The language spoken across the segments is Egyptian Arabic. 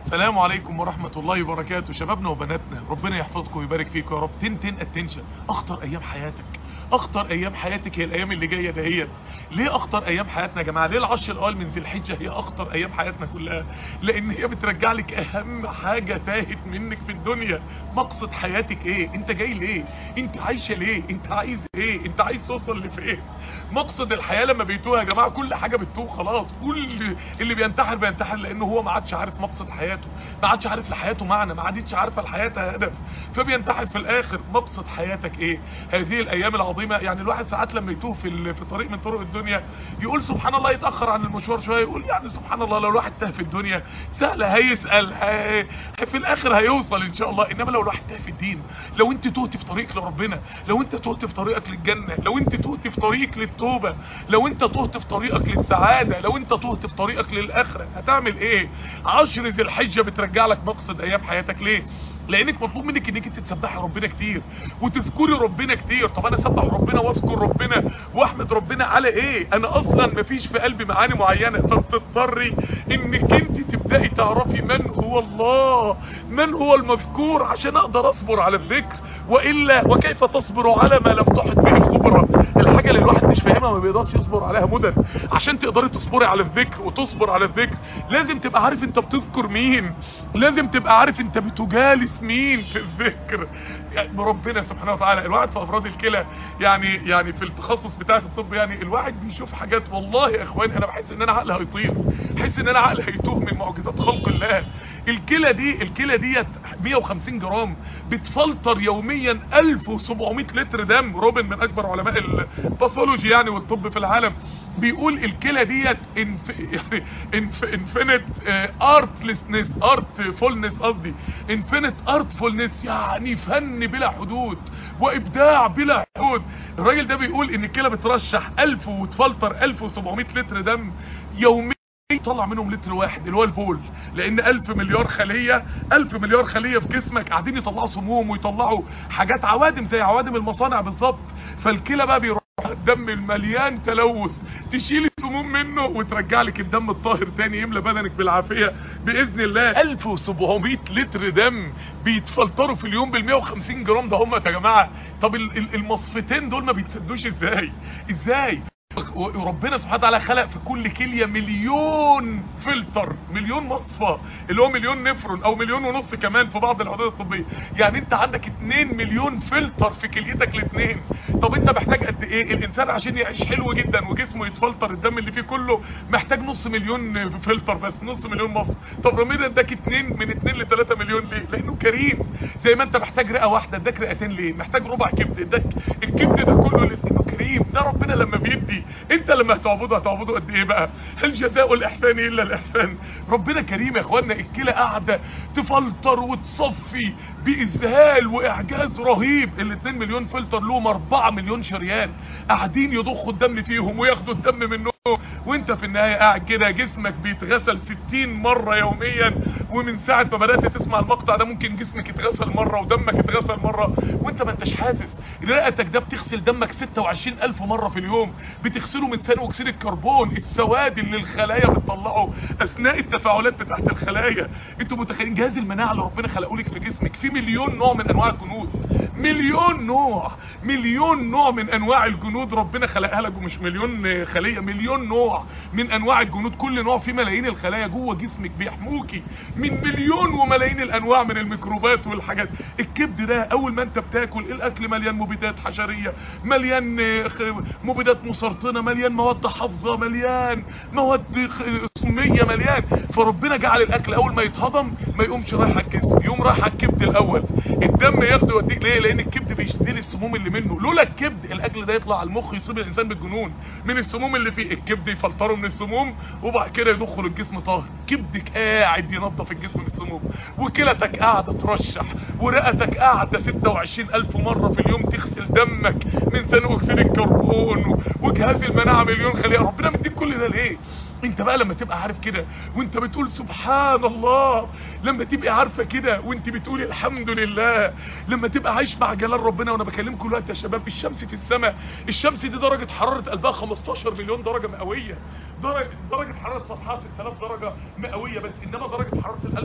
السلام عليكم ورحمة الله وبركاته شبابنا وبناتنا ربنا يحفظكم ويبارك فيكم يا رب تن تن اتنشن اخطر ايام حياتك اخطر ايام حياتك هي الايام اللي جايه دهيت ليه اخطر ايام حياتنا يا جماعه ليه العشر الاول من ذي الحجه هي اخطر ايام حياتنا كلها لان هي بترجع لك اهم حاجه تاهت منك في الدنيا مقصد حياتك ايه انت جاي ليه انت عايشه ليه انت عايز ايه انت عايز توصل لفين مقصد الحياه لما بيتوه يا جماعه كل حاجه بتتوه خلاص كل اللي بينتحر بينتحر لانه هو ما عادش عارف مقصد حياته ما عادش عارف لحياته معنى ما عادتش عارفه لحياتها هدف فبينتحر في الاخر مقصد حياتك ايه هذه الايام العظيمه يعني الواحد ساعات لما يتوه في ال- في طريق من طرق الدنيا يقول سبحان الله يتاخر عن المشوار شويه يقول يعني سبحان الله لو الواحد تاه في الدنيا سهل هيسال هي في الاخر هيوصل ان شاء الله انما لو الواحد تاه في الدين لو انت تهت في طريقك لربنا لو انت تهت في طريقك للجنه لو انت تهت في طريقك للتوبه لو انت تهت في طريقك للسعاده لو انت تهت في طريقك للاخره هتعمل ايه عشر ذي الحجه بترجع لك مقصد ايام حياتك ليه لانك مطلوب منك انك انت تسبحي ربنا كتير وتذكري ربنا كتير طب انا اسبح ربنا واذكر ربنا واحمد ربنا على ايه انا اصلا مفيش في قلبي معاني معينه فبتضطري انك انت تبداي تعرفي من هو الله من هو المذكور عشان اقدر اصبر على الذكر والا وكيف تصبر على ما لم تحط به خبره الحاجه اللي الواحد مش فاهمها ما بيقدرش يصبر عليها مدى عشان تقدري تصبري على الذكر وتصبر على الذكر لازم تبقى عارف انت بتذكر مين لازم تبقى عارف انت بتجالس مين في الذكر يعني ربنا سبحانه وتعالى الواحد في امراض الكلى يعني يعني في التخصص بتاع في الطب يعني الواحد بيشوف حاجات والله يا اخواني انا بحس ان انا عقلي هيطير بحس ان انا عقلي هيتوه من معجزات خلق الله الكلى دي الكلى ديت 150 جرام بتفلتر يوميا 1700 لتر دم روبن من اكبر علماء الباثولوجي يعني والطب في العالم بيقول الكلى ديت انف... يعني انف... انفينيت ارتلسنس ارت فولنس قصدي انفينيت ارت فولنس يعني فن بلا حدود وابداع بلا حدود الراجل ده بيقول ان الكلى بترشح 1000 وتفلتر 1700 لتر دم يوميا يطلع منهم لتر واحد اللي هو البول لان الف مليار خلية الف مليار خلية في جسمك قاعدين يطلعوا سموم ويطلعوا حاجات عوادم زي عوادم المصانع بالظبط فالكلى بقى بيروح الدم المليان تلوث تشيل السموم منه وترجع لك الدم الطاهر تاني يملى بدنك بالعافية باذن الله 1700 لتر دم بيتفلتروا في اليوم بال 150 جرام ده هم يا جماعة طب ال- ال- المصفتين دول ما بيتسدوش ازاي ازاي وربنا سبحانه وتعالى خلق في كل كليه مليون فلتر مليون مصفى اللي هو مليون نفرون او مليون ونص كمان في بعض العدد الطبيه يعني انت عندك 2 مليون فلتر في كليتك الاثنين طب انت محتاج قد ايه الانسان عشان يعيش حلو جدا وجسمه يتفلتر الدم اللي فيه كله محتاج نص مليون فلتر بس نص مليون مصفى طب ربنا اداك 2 من 2 ل 3 مليون ليه لانه كريم زي ما انت محتاج رئه واحده اداك رئتين ليه محتاج ربع كبد اداك الكبد ده كله لانه كريم ده ربنا لما بيدي انت لما هتعبده هتعبده قد ايه بقى هل جزاء الاحسان الا الاحسان ربنا كريم يا اخوانا الكلى قاعده تفلتر وتصفي باذهال واعجاز رهيب ال 2 مليون فلتر لهم 4 مليون شريان قاعدين يضخوا الدم فيهم وياخدوا الدم منهم وانت في النهايه قاعد كده جسمك بيتغسل 60 مره يوميا ومن ساعه ما بدات تسمع المقطع ده ممكن جسمك يتغسل مره ودمك يتغسل مره وانت ما انتش حاسس رئتك ده بتغسل دمك 26000 مره في اليوم بتغسله من ثاني اكسيد الكربون السواد اللي الخلايا بتطلعه اثناء التفاعلات بتاعت الخلايا انتوا متخيلين جهاز المناعه اللي ربنا خلقه لك في جسمك في مليون نوع من انواع الجنود مليون نوع مليون نوع من انواع الجنود ربنا خلقها لك ومش مليون خليه مليون نوع من انواع الجنود كل نوع فيه ملايين الخلايا جوه جسمك بيحموكي من مليون وملايين الانواع من الميكروبات والحاجات الكبد ده اول ما انت بتاكل الاكل مليان مبيدات حشريه مليان خ- مبيدات مسرطنه مليان مواد حافظه مليان مواد خ- سميه مليان فربنا جعل الاكل اول ما يتهضم ما يقومش رايح على الجسم يقوم رايح على الكبد الاول الدم ياخده يوديك ليه لان الكبد بيشيل السموم اللي منه لولا الكبد الاكل ده يطلع على المخ يصيب الانسان بالجنون من السموم اللي فيه الكبد يفلتره من السموم وبعد كده يدخل الجسم طاهر كبدك قاعد ينظف الجسم من السموم وكلتك قاعده ترشح ورئتك قاعده 26000 مره في اليوم تغسل دمك من ثاني اكسيد الكربون و- وجهاز المناعه مليون خليه ربنا مديك كل ده ليه انت بقى لما تبقى عارف كده وانت بتقول سبحان الله لما تبقى عارفه كده وانت بتقولي الحمد لله لما تبقى عايش مع جلال ربنا وانا بكلمكم دلوقتي يا شباب الشمس في السماء الشمس دي درجه حراره قلبها 15 مليون درجه مئويه درجه درجه حراره سطحها 6000 درجه مئويه بس انما درجه حراره القلب 15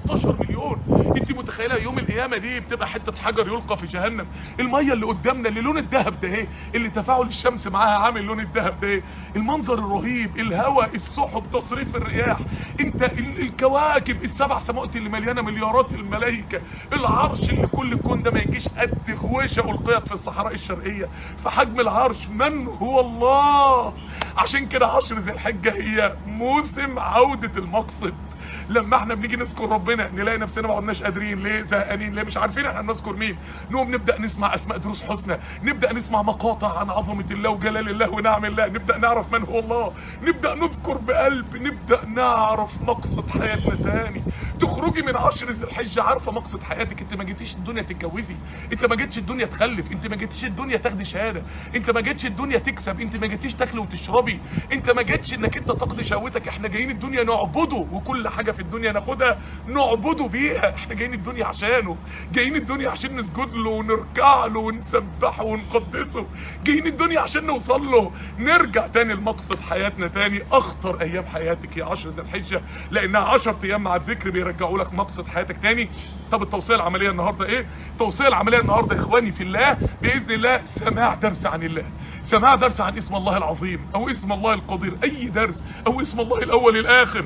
15 مليون انت متخيله يوم القيامه دي بتبقى حته حجر يلقى في جهنم الميه اللي قدامنا اللي لون الذهب ده ايه اللي تفاعل الشمس معاها عامل لون الذهب ده ايه المنظر الرهيب الهواء السحب تصريف الرياح انت ال- الكواكب السبع سماوات اللي مليانه مليارات الملائكه العرش اللي كل الكون ده ما يجيش قد غويشه القيت في الصحراء الشرقيه في حجم العرش من هو الله عشان كده عشر ذي الحجه هي موسم عوده المقصد لما احنا بنيجي نذكر ربنا نلاقي نفسنا ما عدناش قادرين ليه زهقانين ليه مش عارفين احنا بنذكر مين نقوم نبدا نسمع اسماء دروس حسنى نبدا نسمع مقاطع عن عظمه الله وجلال الله ونعم الله نبدا نعرف من هو الله نبدا نذكر بقلب نبدا نعرف مقصد حياتنا تاني تخرجي من عشر ذي الحجه عارفه مقصد حياتك انت ما جيتيش الدنيا تتجوزي انت ما جيتش الدنيا تخلف انت ما جيتيش الدنيا تاخدي شهاده انت ما جيتش الدنيا تكسب انت ما جيتيش تاكلي وتشربي انت ما جيتش انك انت تقضي شهوتك احنا جايين الدنيا نعبده وكل حاجه في الدنيا ناخدها نعبده بيها احنا جايين الدنيا عشانه جايين الدنيا عشان نسجد له ونركع له ونسبحه ونقدسه جايين الدنيا عشان نوصل له نرجع تاني لمقصد حياتنا تاني اخطر ايام حياتك يا عشر ذي الحجه لانها 10 ايام مع الذكر بيرجعوا لك مقصد حياتك تاني طب التوصيه العمليه النهارده ايه التوصيه العمليه النهارده يا اخواني في الله باذن الله سماع درس عن الله سماع درس عن اسم الله العظيم او اسم الله القدير اي درس او اسم الله الاول الاخر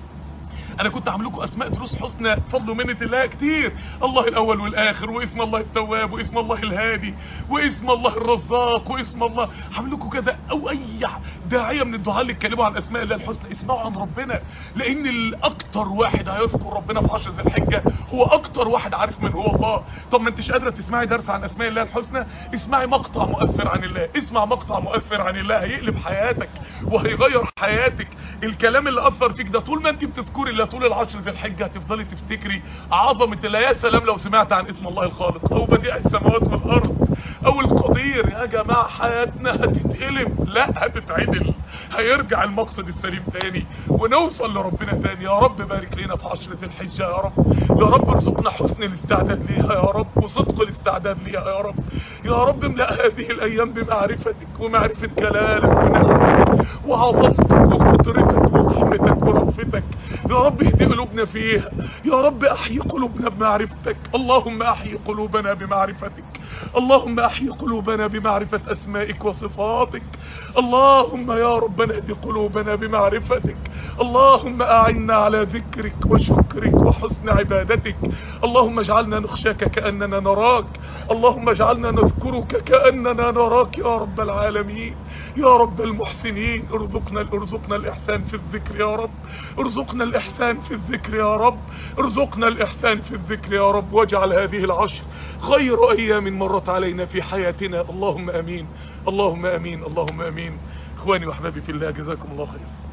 انا كنت عامل لكم اسماء دروس حسنى فضل ومنه الله كتير الله الاول والاخر واسم الله التواب واسم الله الهادي واسم الله الرزاق واسم الله عامل لكم كذا او اي داعيه من الدعاء اللي اتكلموا عن اسماء الله الحسنى اسمعوا عن ربنا لان الاكتر واحد هيذكر ربنا في عشر ذي الحجه هو اكتر واحد عارف من هو الله طب ما انتش قادره تسمعي درس عن اسماء الله الحسنى اسمعي مقطع مؤثر عن الله اسمع مقطع مؤثر عن الله هيقلب حياتك وهيغير حياتك الكلام اللي اثر فيك ده طول ما انت بتذكري الله طول العشر في الحجه هتفضلي تفتكري عظمه الله يا سلام لو سمعت عن اسم الله الخالق او بديع السماوات والارض او القدير يا جماعه حياتنا هتتقلب لا هتتعدل هيرجع المقصد السليم تاني ونوصل لربنا تاني يا رب بارك لنا في عشرة الحجة يا رب يا رب ارزقنا حسن الاستعداد ليها يا رب وصدق الاستعداد ليها يا رب يا رب املأ هذه الايام بمعرفتك ومعرفة جلالك ونعمتك وعظمتك وقدرتك ورحمتك ورأفتك يا رب اهدي قلوبنا فيها يا رب احيي قلوبنا بمعرفتك اللهم احيي قلوبنا بمعرفتك اللهم احيي قلوبنا بمعرفة اسمائك وصفاتك اللهم يا ربنا اهدي قلوبنا بمعرفتك اللهم اعنا على ذكرك وشكرك وحسن عبادتك اللهم اجعلنا نخشاك كأننا نراك اللهم اجعلنا نذكرك كأننا نراك يا رب العالمين يا رب المحسنين ارزقنا ارزقنا الاحسان في الذكر يا رب ارزقنا الاحسان في الذكر يا رب ارزقنا الاحسان في الذكر يا رب واجعل هذه العشر خير ايام مرت علينا في حياتنا اللهم امين اللهم امين اللهم امين اخواني واحبابي في الله جزاكم الله خير